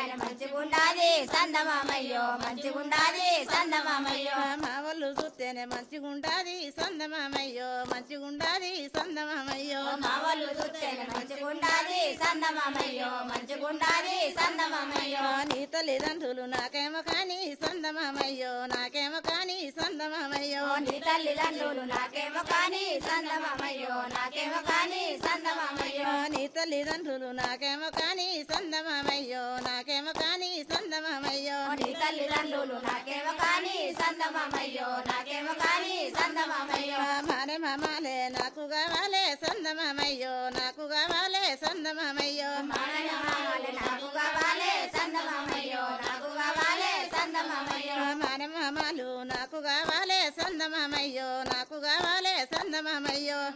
ఆయన మంచిగుండాది సందమామయ్యో మంచిగుండాది సందమామయ్యో మా వాళ్ళు చూస్తేనే మంచిగుండాది సందమామయ్యో మంచిగుండాది సందమామయ్యో మా వాళ్ళు చూస్తేనే మంచిగుండాది సందమామయ్యో మంచిగుండాది సందమామయ్యో నీ తల్లిదండ్రులు నాకేమో కానీ సందమామయ్యో నాకేమో కానీ సందమామయ్యో నీ తల్లిదండ్రులు నాకేమో కానీ సందమామయ్యో నాకేమో కానీ సందమామయ్యో నీ తల్లిదండ్రులు నాకేమో కానీ సందమామయ్యో నాకేమో కానీ సందమామయ్యో నీ తల్లిదండ్రులు నాకేమో కానీ సందమామయ్యో నాకేమో కానీ సందమామయ్యో మానే మామాలే నాకు కావాలే సందమామయ్యో నాకు కావాలే సందమామయ్యో మానమామలే నాకు కావాలే సందమామయ్యో నాకు కావాలే సందమామయ్యో మానే మామాలు నాకు కావాలే సందమామయ్యో నాకు కావాలే సందమామయ్యో